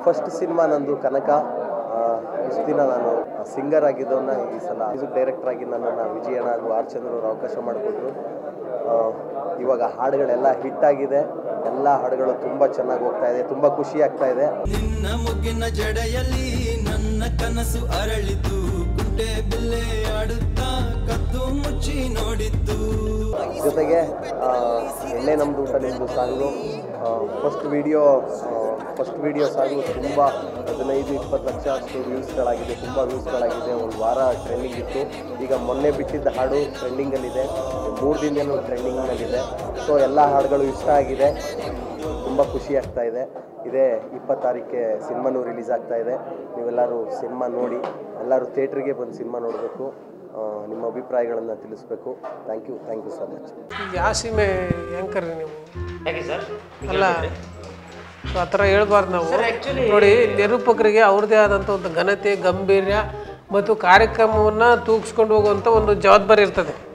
first cinema ನಂದು ಕನಕ ಆ, ಇಷ್ಟು ದಿನ ನಾನು ಸಿಂಗರ್ ಆಗಿದ್ದವನ್ನ ಈ ಸಲ ಮ್ಯೂಸಿಕ್ ಡೈರೆಕ್ಟರ್ ಆಗಿ ನನ್ನನ್ನು ವಿಜಯಣ್ಣ ಹಾಗೂ ಆರ್ ಚಂದ್ರ ಅವರು ಅವಕಾಶ ಮಾಡಿಕೊಟ್ರು ಆ, ಇವಾಗ ಹಾಡುಗಳೆಲ್ಲ ಹಿಟ್ ಆಗಿದೆ ಎಲ್ಲ ಹಾಡುಗಳು ತುಂಬ ಚೆನ್ನಾಗಿ ಹೋಗ್ತಾ ಇದೆ ತುಂಬ ಖುಷಿ ಆಗ್ತಾ ಇದೆ ನಿನ್ನ ಮುಗಿನ ಜಡೆಯಲ್ಲಿ ನನ್ನ ಕನಸು ಅರಳಿತು ಕುಂಟೆ ಬಿಲ್ಲೆ ಆಡುತ್ತಾ ಕದ್ದು ಮುಚ್ಚಿ ನೋಡಿದ್ದು ಜೊತೆಗೆ ಆ, ಎಣ್ಣೆ ನಮ್ಮದು ಊಟ ನಿಮ್ಮದು song first video first video song ತುಂಬ ಹದಿನೈದು ಇಪ್ಪತ್ತು ಲಕ್ಷ ಅಷ್ಟು ವ್ಯೂಸ್ಗಳಾಗಿದೆ ತುಂಬ ವ್ಯೂಸ್ಗಳಾಗಿದೆ ಒಂದು ವಾರ ಟ್ರೆಂಡಿಂಗ್ ಇತ್ತು ಈಗ ಮೊನ್ನೆ ಬಿಟ್ಟಿದ್ದ ಹಾಡು ಟ್ರೆಂಡಿಂಗಲ್ಲಿದೆ ಮೂರು ದಿನದಲ್ಲೂ ಟ್ರೆಂಡಿಂಗ್ನಲ್ಲಿದೆ ಸೊ ಎಲ್ಲ ಹಾಡುಗಳು ಇಷ್ಟ ಆಗಿದೆ ತುಂಬ ಖುಷಿ ಆಗ್ತಾ ಇದೆ ಇದೇ ಇಪ್ಪತ್ತು ತಾರೀಕೆ ಸಿನಿಮಾನು ರಿಲೀಸ್ ಆಗ್ತಾ ಇದೆ ನೀವೆಲ್ಲರೂ ಸಿನಿಮಾ ನೋಡಿ ಎಲ್ಲರೂ ಥಿಯೇಟ್ರಿಗೆ ಬಂದು ಸಿನಿಮಾ ನೋಡಬೇಕು ನಿಮ್ಮ ಅಭಿಪ್ರಾಯಗಳನ್ನು ತಿಳಿಸ್ಬೇಕು thank you thank you so much ಯಾವ ಸೀಮೆ ಆ್ಯಂಕರ್ ನೀವು ಯಾಕೆ ಸರ್ ಅಲ್ಲ ಸೊ ಆ ಥರ ಹೇಳ್ಬಾರ್ದು ನಾವು ನೋಡಿ ನಿರೂಪಕರಿಗೆ ಅವ್ರದ್ದೇ ಆದಂಥ ಒಂದು ಘನತೆ ಗಂಭೀರ್ಯ ಮತ್ತು ಕಾರ್ಯಕ್ರಮವನ್ನು ತೂಗಿಸ್ಕೊಂಡು ಹೋಗುವಂಥ ಒಂದು ಜವಾಬ್ದಾರಿ ಇರ್ತದೆ